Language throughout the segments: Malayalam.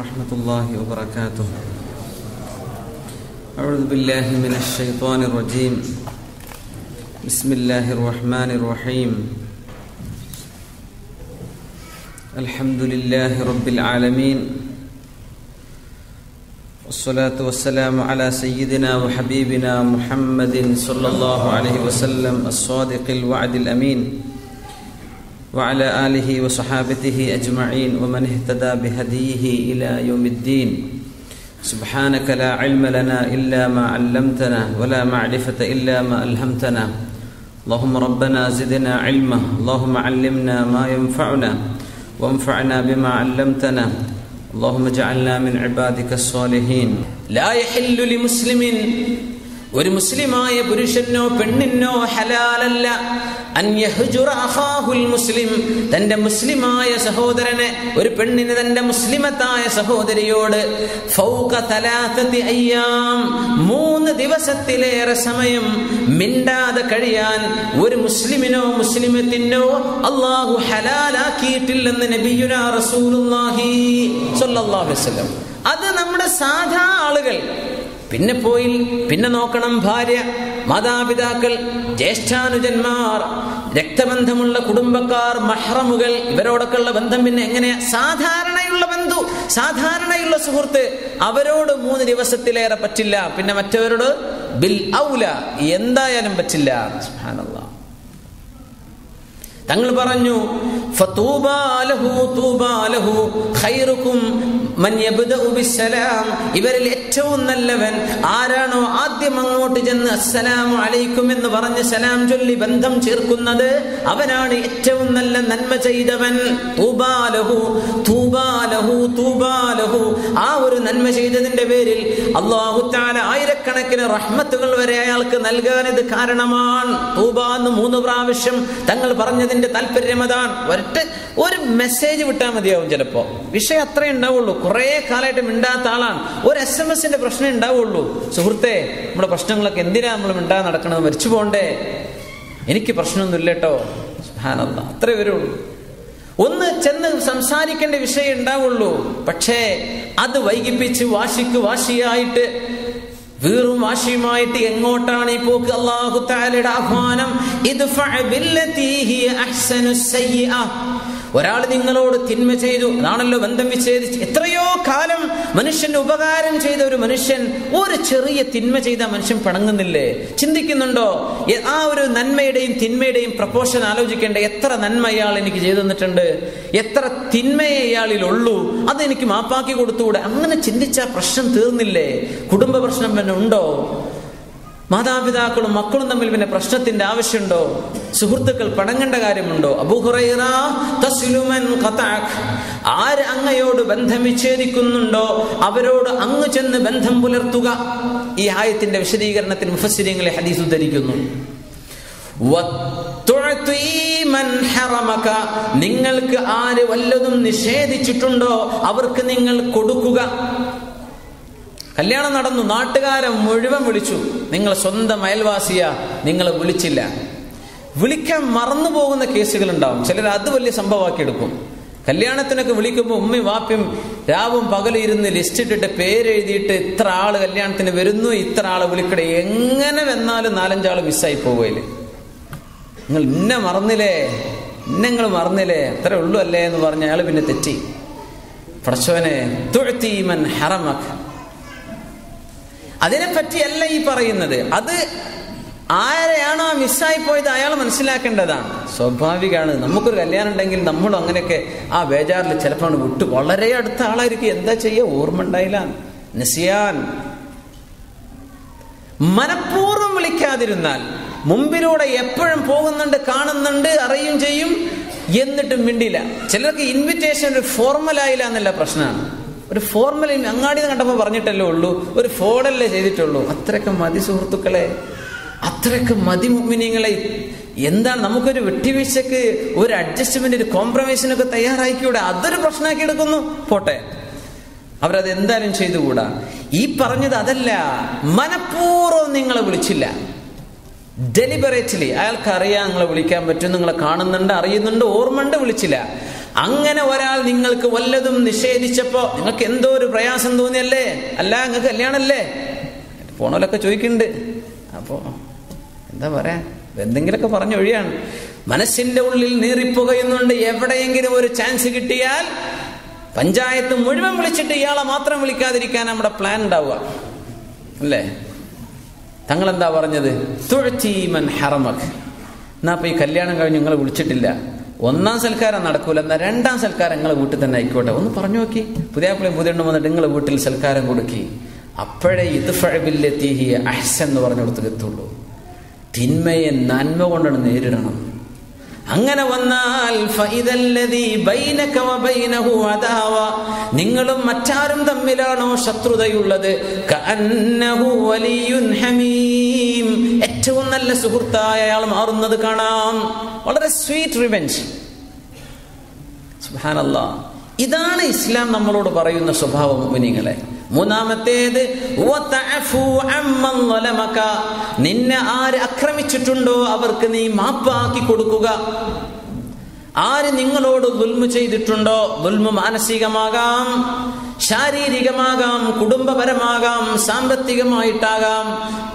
ورحمة الله وبركاته أعوذ بالله من الشيطان الرجيم بسم الله الرحمن الرحيم الحمد لله رب العالمين والصلاة والسلام على سيدنا وحبيبنا محمد صلى الله عليه وسلم الصادق الوعد الأمين وعلى آله وصحابته أجمعين ومن اهتدى بهديه إلى يوم الدين سبحانك لا علم لنا إلا ما علمتنا ولا معرفة إلا ما ألهمتنا اللهم ربنا زدنا علما اللهم علمنا ما ينفعنا وانفعنا بما علمتنا اللهم اجعلنا من عبادك الصالحين لا يحل لمسلم ഒരു മുസ്ലിമായ പുരുഷനോ പെണ്ണിനോ ഹലാലല്ല അൻ യഹ്ജുറ അഖാഹുൽ മുസ്ലിം തന്റെ മുസ്ലിമായ സഹോദരനെ ഒരു പെണ്ണിന് തന്റെ മുസ്ലിമത്തായ സഹോദരിയോട് ഫൗക തലാത്തതി അയ്യാം മൂന്ന് ദിവസത്തിലേറെ സമയം മിണ്ടാതെ കഴിയാൻ ഒരു മുസ്ലിമിനോ മുസ്ലിമത്തിനോ അള്ളാഹു ഹലാലാക്കിയിട്ടില്ലെന്ന് നബിയുന റസൂലുള്ളാഹി സ്വല്ലല്ലാഹു അലൈഹി വസല്ലം അത് നമ്മുടെ സാധാ ആളുകൾ പിന്നെ പോയി പിന്നെ നോക്കണം ഭാര്യ മാതാപിതാക്കൾ ജ്യേഷ്ഠാനുജന്മാർ രക്തബന്ധമുള്ള കുടുംബക്കാർ മഹ്റമുകൾ ഇവരോടൊക്കെയുള്ള ബന്ധം പിന്നെ എങ്ങനെയാ സാധാരണയുള്ള ബന്ധു സാധാരണയുള്ള സുഹൃത്ത് അവരോട് മൂന്ന് ദിവസത്തിലേറെ പറ്റില്ല പിന്നെ മറ്റവരോട് ബിൽ ഔല എന്തായാലും പറ്റില്ല സുബ്ഹാനല്ലാഹ് തങ്ങൾ പറഞ്ഞു ഇവരിൽ ഏറ്റവും നല്ലവൻ ആരാണോ ആദ്യം അങ്ങോട്ട് ചെന്ന് അസ്സലാമു അലൈക്കും എന്ന് പറഞ്ഞ് സലാം ചൊല്ലി ബന്ധം ചേർക്കുന്നത് അവനാണ് ഏറ്റവും നല്ല നന്മ ചെയ്തവൻ തൂബാലഹു തൂബാലഹു തൂബാലഹു ആ ഒരു നന്മ ചെയ്തതിന്റെ പേരിൽ അള്ളാഹു താല ആയിരക്കണക്കിന് റഹ്മത്തുകൾ വരെ അയാൾക്ക് നൽകാൻ ഇത് കാരണമാണ് തൂബ എന്ന് മൂന്ന് പ്രാവശ്യം തങ്ങൾ പറഞ്ഞതിന്റെ താല്പര്യം അതാണ് ഒരൊറ്റ ഒരു മെസ്സേജ് വിട്ടാൽ മതിയാവും ചിലപ്പോ വിഷയം അത്രേ ഉണ്ടാവുള്ളൂ കുറെ കാലമായിട്ട് മിണ്ടാത്ത ആളാണ് ഒരു എസ് എം എസിന്റെ പ്രശ്നം ഉണ്ടാവുള്ളൂ സുഹൃത്തെ നമ്മുടെ പ്രശ്നങ്ങളൊക്കെ എന്തിനാ നമ്മൾ മിണ്ടാ നടക്കണത് മരിച്ചു പോണ്ടേ എനിക്ക് പ്രശ്നമൊന്നുമില്ല കേട്ടോ സുഹാനല്ല അത്രേ വരുള്ളൂ ഒന്ന് ചെന്ന് സംസാരിക്കേണ്ട വിഷയം ഉണ്ടാവുള്ളൂ പക്ഷേ അത് വൈകിപ്പിച്ച് വാശിക്ക് വാശിയായിട്ട് വീറും വാശിയുമായിട്ട് എങ്ങോട്ടാണ് ഈ പോക്ക് അള്ളാഹു താലയുടെ ആഹ്വാനം ഇത് ഒരാൾ നിങ്ങളോട് തിന്മ ചെയ്തു അതാണല്ലോ ബന്ധം വിച്ഛേദിച്ച് എത്രയോ കാലം മനുഷ്യന് ഉപകാരം ചെയ്ത ഒരു മനുഷ്യൻ ഒരു ചെറിയ തിന്മ ചെയ്ത മനുഷ്യൻ പണങ്ങുന്നില്ലേ ചിന്തിക്കുന്നുണ്ടോ ആ ഒരു നന്മയുടെയും തിന്മയുടെയും പ്രപ്പോഷൻ ആലോചിക്കേണ്ട എത്ര നന്മ ഇയാൾ എനിക്ക് ചെയ്തു തന്നിട്ടുണ്ട് എത്ര തിന്മയെ ഇയാളിൽ ഉള്ളൂ അത് എനിക്ക് മാപ്പാക്കി കൊടുത്തുകൂടെ അങ്ങനെ ചിന്തിച്ച പ്രശ്നം തീർന്നില്ലേ കുടുംബ പ്രശ്നം പിന്നെ ഉണ്ടോ മാതാപിതാക്കളും മക്കളും തമ്മിൽ പിന്നെ പ്രശ്നത്തിന്റെ ആവശ്യമുണ്ടോ സുഹൃത്തുക്കൾ പണങ്ങേണ്ട കാര്യമുണ്ടോ ആര് അങ്ങയോട് ബന്ധം വിച്ഛേദിക്കുന്നുണ്ടോ അവരോട് അങ്ങ് ചെന്ന് ബന്ധം പുലർത്തുക ഈ ആയത്തിന്റെ വിശദീകരണത്തിൽ മുഫസ്സിരിങ്ങളെ ഹദീസ് ഉദ്ധരിക്കുന്നു നിങ്ങൾക്ക് ആര് വല്ലതും നിഷേധിച്ചിട്ടുണ്ടോ അവർക്ക് നിങ്ങൾ കൊടുക്കുക കല്യാണം നടന്നു നാട്ടുകാരെ മുഴുവൻ വിളിച്ചു നിങ്ങൾ സ്വന്തം അയൽവാസിയ നിങ്ങളെ വിളിച്ചില്ല വിളിക്കാൻ മറന്നു പോകുന്ന കേസുകൾ ഉണ്ടാവും ചിലർ അത് വലിയ സംഭവമാക്കി എടുക്കും കല്യാണത്തിനൊക്കെ വിളിക്കുമ്പോൾ ഉമ്മയും വാപ്പയും രാവും പകലും ഇരുന്ന് ലിസ്റ്റ് ഇട്ടിട്ട് പേരെഴുതിയിട്ട് ഇത്ര ആള് കല്യാണത്തിന് വരുന്നു ഇത്ര ആള് വിളിക്കട്ടെ എങ്ങനെ വന്നാലും നാലഞ്ചാള് മിസ്സായി പോവുകയില്ലേ നിങ്ങൾ ഇന്നെ മറന്നില്ലേ ഇന്നെ നിങ്ങൾ മറന്നില്ലേ അത്ര ഉള്ളൂ അല്ലേ എന്ന് പറഞ്ഞ അയാൾ പിന്നെ തെറ്റി പടച്ചോനെ തുഴത്തീമൻ ഹറമഖ് അതിനെപ്പറ്റിയല്ല ഈ പറയുന്നത് അത് ആരെയാണോ ആ മിസ്സായി പോയത് അയാൾ മനസ്സിലാക്കേണ്ടതാണ് സ്വാഭാവികമാണ് നമുക്കൊരു കല്യാണം ഉണ്ടെങ്കിൽ നമ്മളും അങ്ങനെയൊക്കെ ആ ബേജാറിൽ ചിലപ്പോൾ വിട്ടു വളരെ അടുത്ത ആളായിരിക്കും എന്താ ചെയ്യുക ഓർമ്മ ഉണ്ടായില്ല നസിയാൻ മനഃപൂർവ്വം വിളിക്കാതിരുന്നാൽ മുമ്പിലൂടെ എപ്പോഴും പോകുന്നുണ്ട് കാണുന്നുണ്ട് അറിയും ചെയ്യും എന്നിട്ടും മിണ്ടില്ല ചിലർക്ക് ഇൻവിറ്റേഷൻ ഒരു ഫോർമൽ ആയില്ല എന്നല്ല പ്രശ്നമാണ് ഒരു ഫോർമൽ അങ്ങാടി കണ്ടപ്പോൾ പറഞ്ഞിട്ടല്ലേ ഉള്ളൂ ഒരു ഫോണല്ലേ ചെയ്തിട്ടുള്ളൂ അത്രയൊക്കെ മതി സുഹൃത്തുക്കളെ അത്രയൊക്കെ മതി മുമ്മിനിങ്ങളെ എന്താണ് നമുക്കൊരു വെട്ടിവീഴ്ചക്ക് ഒരു അഡ്ജസ്റ്റ്മെന്റ് ഒരു കോംപ്രമൈസിനൊക്കെ തയ്യാറായിക്കൂടെ അതൊരു പ്രശ്നമാക്കി എടുക്കുന്നു പോട്ടെ അവരത് എന്തായാലും ചെയ്തുകൂടാ ഈ പറഞ്ഞത് അതല്ല മനഃപൂർവ്വം നിങ്ങളെ വിളിച്ചില്ല ഡെലിബറേറ്റ്ലി അയാൾക്ക് അറിയാം നിങ്ങളെ വിളിക്കാൻ പറ്റും നിങ്ങളെ കാണുന്നുണ്ട് അറിയുന്നുണ്ട് ഓർമ്മയുണ്ട് വിളിച്ചില്ല അങ്ങനെ ഒരാൾ നിങ്ങൾക്ക് വല്ലതും നിഷേധിച്ചപ്പോ നിങ്ങൾക്ക് എന്തോ ഒരു പ്രയാസം തോന്നിയല്ലേ അല്ല നിങ്ങൾക്ക് കല്യാണല്ലേ പോണോലൊക്കെ ചോദിക്കുന്നുണ്ട് അപ്പോ എന്താ പറയാ എന്തെങ്കിലുമൊക്കെ പറഞ്ഞൊഴിയാണ് മനസ്സിന്റെ ഉള്ളിൽ നീറിപ്പുകയുന്നുണ്ട് എവിടെയെങ്കിലും ഒരു ചാൻസ് കിട്ടിയാൽ പഞ്ചായത്ത് മുഴുവൻ വിളിച്ചിട്ട് ഇയാളെ മാത്രം വിളിക്കാതിരിക്കാൻ നമ്മുടെ പ്ലാൻ ഉണ്ടാവുക അല്ലേ തങ്ങൾ എന്താ പറഞ്ഞത് തുഴച്ചീമൻ ഹറമക് എന്നാ അപ്പൊ ഈ കല്യാണം കഴിഞ്ഞ് നിങ്ങൾ വിളിച്ചിട്ടില്ല ഒന്നാം സൽക്കാരം നടക്കൂല എന്നാ രണ്ടാം സൽക്കാരം നിങ്ങളെ വീട്ടിൽ തന്നെ ആയിക്കോട്ടെ ഒന്ന് പറഞ്ഞു നോക്കി പുതിയ പിള്ളേം പുതിയ വന്നിട്ട് നിങ്ങളെ വീട്ടിൽ സൽക്കാരം കൊടുക്കി അപ്പോഴേ ഇത് ഫഴബില്ലെത്തി അഹ്സൻ എന്ന് പറഞ്ഞു കൊടുത്ത് എത്തുള്ളൂ തിന്മയെ നന്മ കൊണ്ടാണ് നേരിടണം അങ്ങനെ വന്നാൽ നിങ്ങളും മറ്റാരും തമ്മിലാണോ ശത്രുതയുള്ളത് ഏറ്റവും നല്ല സുഹൃത്തായ അയാൾ മാറുന്നത് കാണാം വളരെ സ്വീറ്റ് റിവെഞ്ച് സുഹാനല്ല ഇതാണ് ഇസ്ലാം നമ്മളോട് പറയുന്ന സ്വഭാവം മുനിങ്ങളെ മൂന്നാമത്തേത് നിന്നെ ആര് ആക്രമിച്ചിട്ടുണ്ടോ അവർക്ക് നീ മാപ്പാക്കി കൊടുക്കുക ആര് നിങ്ങളോട് ദുൽമു ചെയ്തിട്ടുണ്ടോ ദുൽമു മാനസികമാകാം ശാരീരികമാകാം കുടുംബപരമാകാം സാമ്പത്തികമായിട്ടാകാം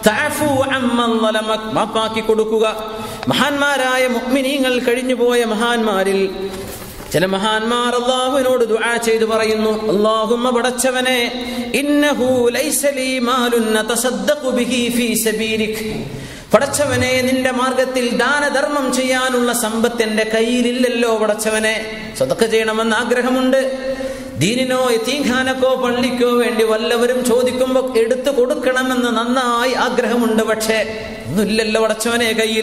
മാപ്പാക്കി കൊടുക്കുക മഹാന്മാരായ മുഗ്മിനീങ്ങൾ കഴിഞ്ഞുപോയ മഹാന്മാരിൽ ചില മഹാന്മാർ അള്ളാഹുവിനോട് ദുആ ചെയ്തു പറയുന്നു അള്ളാഹുമ്മ പടച്ചവനെ ഇന്നഹു ലൈസ ലീ മാലുൻ നതസദ്ദഖു ബിഹി ഫീ സബീലിക് പടച്ചവനെ നിന്റെ മാർഗത്തിൽ ദാനധർമ്മം ചെയ്യാനുള്ള സമ്പത്ത് എന്റെ കയ്യിലില്ലല്ലോ പടച്ചവനെ സ്വതക്ക ചെയ്യണമെന്ന് ആഗ്രഹമുണ്ട് ദീനിനോ എത്തീഖാനക്കോ പള്ളിക്കോ വേണ്ടി വല്ലവരും ചോദിക്കുമ്പോൾ എടുത്തു കൊടുക്കണമെന്ന് നന്നായി ആഗ്രഹമുണ്ട് പക്ഷേ ഒന്നുമില്ലല്ലോ പടച്ചവനെ കയ്യിൽ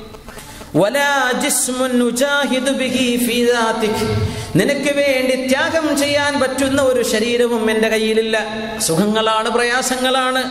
നിനക്ക് വേണ്ടി ത്യാഗം ചെയ്യാൻ പറ്റുന്ന ഒരു ശരീരവും എന്റെ കയ്യിലില്ല സുഖങ്ങളാണ് പ്രയാസങ്ങളാണ്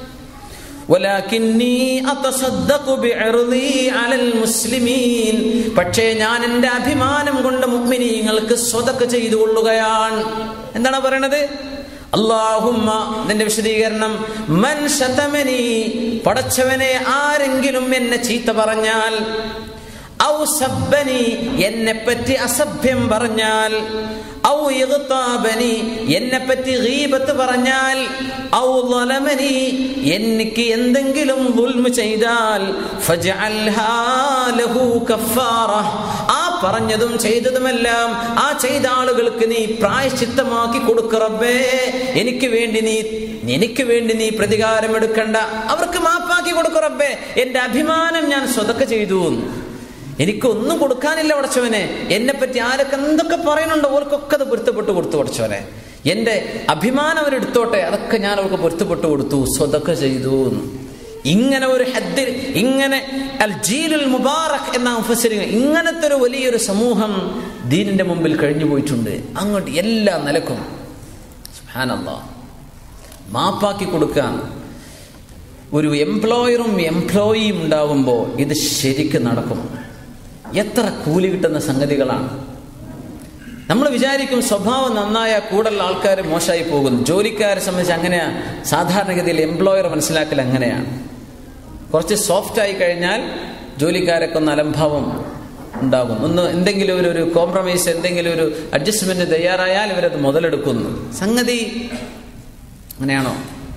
പക്ഷേ ഞാൻ എന്റെ അഭിമാനം കൊണ്ട് മുഗ്മിനീങ്ങൾക്ക് സ്വതക്ക് ചെയ്തു കൊള്ളുകയാണ് എന്താണ് പറയണത് അള്ളാഹുമ്മ നിന്റെ വിശദീകരണം മൻ ശതമനി പടച്ചവനെ ആരെങ്കിലും എന്നെ ചീത്ത പറഞ്ഞാൽ ഔ സബ്ബനി എന്നെ പറ്റി അസഭ്യം പറഞ്ഞാൽ ഔ ഇഗ്താബനി എന്നെ പറ്റി ഗീബത്ത് പറഞ്ഞാൽ ഔ ളലമനി എനിക്ക് എന്തെങ്കിലും ദുൽമ ചെയ്താൽ ഫജ്അൽഹാ ലഹു കഫാറ ആ പറഞ്ഞതും ചെയ്തതുമെല്ലാം ആ ചെയ്ത ആളുകൾക്ക് നീ പ്രായശ്ചിത്തമാക്കി കൊടുക്കറബേ എനിക്ക് വേണ്ടി നീ എനിക്ക് വേണ്ടി നീ പ്രതികാരം എടുക്കണ്ട അവർക്ക് മാപ്പാക്കി കൊടുക്കറബേ എന്റെ അഭിമാനം ഞാൻ സ്വതക്ക ചെയ്തു എനിക്കൊന്നും കൊടുക്കാനില്ല പടച്ചവനെ എന്നെ പറ്റി ആരൊക്കെ എന്തൊക്കെ പറയുന്നുണ്ടോ ഓർക്കൊക്കെ അത് പൊരുത്തപ്പെട്ട് കൊടുത്തു പടച്ചവനെ എന്റെ അഭിമാനം അവരെടുത്തോട്ടെ അതൊക്കെ ഞാൻ അവർക്ക് പൊരുത്തപ്പെട്ട് കൊടുത്തു സ്വതക്ക ചെയ്തു ഇങ്ങനെ ഒരു ഹദ്ദിൽ ഇങ്ങനെ അൽ ജീലുൽ മുബാറക് എന്ന മുഫസ്സിരിങ്ങൾ ഇങ്ങനത്തെ ഒരു വലിയൊരു സമൂഹം ദീനിന്റെ മുമ്പിൽ കഴിഞ്ഞു പോയിട്ടുണ്ട് അങ്ങോട്ട് എല്ലാ നിലക്കും സുബ്ഹാനല്ലാ മാപ്പാക്കി കൊടുക്കാൻ ഒരു എംപ്ലോയറും എംപ്ലോയിയും ഉണ്ടാകുമ്പോൾ ഇത് ശരിക്കും നടക്കും എത്ര കൂലി കിട്ടുന്ന സംഗതികളാണ് നമ്മൾ വിചാരിക്കും സ്വഭാവം നന്നായ കൂടുതൽ ആൾക്കാർ മോശമായി പോകുന്നു ജോലിക്കാരെ സംബന്ധിച്ച് അങ്ങനെയാ സാധാരണഗതിയിൽ എംപ്ലോയർ മനസ്സിലാക്കൽ അങ്ങനെയാണ് കുറച്ച് സോഫ്റ്റ് ആയി കഴിഞ്ഞാൽ ജോലിക്കാരൊക്കെ ഒന്ന് അലംഭാവം ഉണ്ടാകും ഒന്ന് എന്തെങ്കിലും ഒരു ഒരു കോംപ്രമൈസ് എന്തെങ്കിലും ഒരു അഡ്ജസ്റ്റ്മെന്റ് തയ്യാറായാൽ ഇവരത് മുതലെടുക്കുന്നു സംഗതി അങ്ങനെയാണോ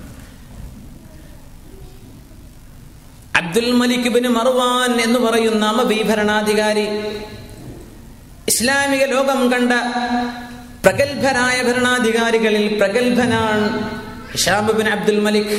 അബ്ദുൽ മലിക് ബിൻ മർവാൻ എന്ന് പറയുന്ന അമബി ഭരണാധികാരി ഇസ്ലാമിക ലോകം കണ്ട പ്രഗത്ഭരായ ഭരണാധികാരികളിൽ പ്രഗത്ഭനാണ് ഹിഷാബ് അബ്ദുൽ മലിക്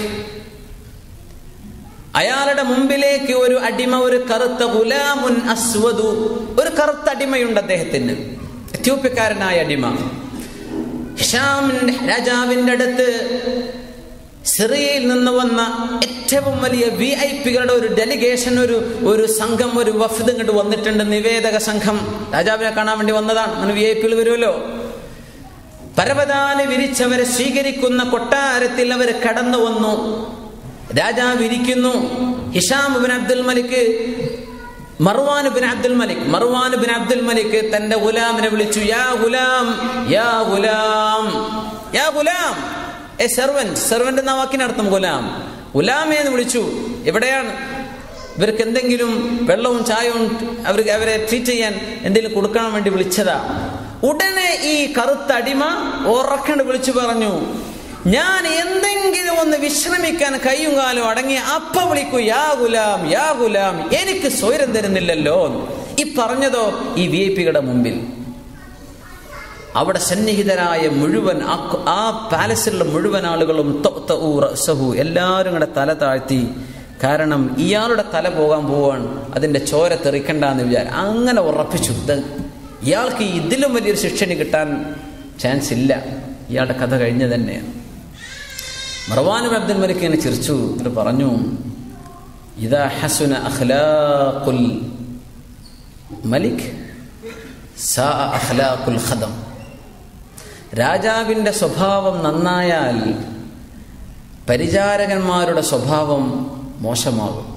അയാളുടെ മുമ്പിലേക്ക് ഒരു അടിമ ഒരു കറുത്ത ഗുലാമുൻ അസ്വദു ഒരു കറുത്ത അടിമയുണ്ട് അദ്ദേഹത്തിന് എത്യോപ്യക്കാരനായ അടിമ ഹിഷാമിന്റെ രാജാവിന്റെ അടുത്ത് സിറിയയിൽ നിന്ന് വന്ന ഏറ്റവും വലിയ വി ഐ പികളുടെ ഒരു ഡെലിഗേഷൻ ഒരു ഒരു സംഘം ഒരു വഫ്ദ് ഇങ്ങോട്ട് വന്നിട്ടുണ്ട് നിവേദക സംഘം രാജാവിനെ കാണാൻ വേണ്ടി വന്നതാണ് അങ്ങനെ വി ഐ പികൾ വരുമല്ലോ പരവതാന് വിരിച്ചവരെ സ്വീകരിക്കുന്ന കൊട്ടാരത്തിൽ അവർ കടന്നു വന്നു രാജാവ് ഇരിക്കുന്നു Hisham bin Abdul Malik Marwan bin Abdul Malik Marwan bin Abdul Malik തന്റെ ഗുലാമിനെ വിളിച്ചു യാ ഗുലാം യാ ഗുലാം യാ ഗുലാം എ സെർവന്റ് സെർവന്റ് എന്ന വാക്കിനർത്ഥം ഗുലാം ഗുലാമേ എന്ന് വിളിച്ചു എവിടെയാണ് ഇവർക്ക് എന്തെങ്കിലും വെള്ളവും ചായവും അവർക്ക് അവരെ ട്രീറ്റ് ചെയ്യാൻ എന്തെങ്കിലും കൊടുക്കാൻ വേണ്ടി വിളിച്ചതാ ഉടനെ ഈ കറുത്ത അടിമ ഉറക്കണ്ട് വിളിച്ചു പറഞ്ഞു ഞാൻ എന്തെങ്കിലും ഒന്ന് വിശ്രമിക്കാൻ കൈയും കാലും അടങ്ങി അപ്പ വിളിക്കൂ യാ ഗുലാം യാ ഗുലാം എനിക്ക് സ്വൈരം തരുന്നില്ലല്ലോ ഈ പറഞ്ഞതോ ഈ വി ഐ പിയുടെ മുമ്പിൽ അവിടെ സന്നിഹിതരായ മുഴുവൻ ആ- ആ പാലസിലുള്ള മുഴുവൻ ആളുകളും തൊ- റഅ്സഹു എല്ലാവരും കൂടെ തല താഴ്ത്തി കാരണം ഇയാളുടെ തല പോകാൻ പോവാണ് അതിന്റെ ചോര തെറിക്കണ്ടെന്ന് വിചാരം അങ്ങനെ ഉറപ്പിച്ചു ഇത് ഇയാൾക്ക് ഇതിലും വലിയൊരു ശിക്ഷ ഇനി കിട്ടാൻ ചാൻസ് ഇല്ല ഇയാളുടെ കഥ കഴിഞ്ഞ തന്നെയാണ് മർവാനും അബ്ദുൽ മലിക് ഇങ്ങനെ ചിരിച്ചു എന്നിട്ട് പറഞ്ഞു ഇതാ ഹസുന അഖ്ലാഖുൽ മലിക് സാ അഖ്ലാഖുൽ ഖദം രാജാവിൻ്റെ സ്വഭാവം നന്നായാൽ പരിചാരകന്മാരുടെ സ്വഭാവം മോശമാകും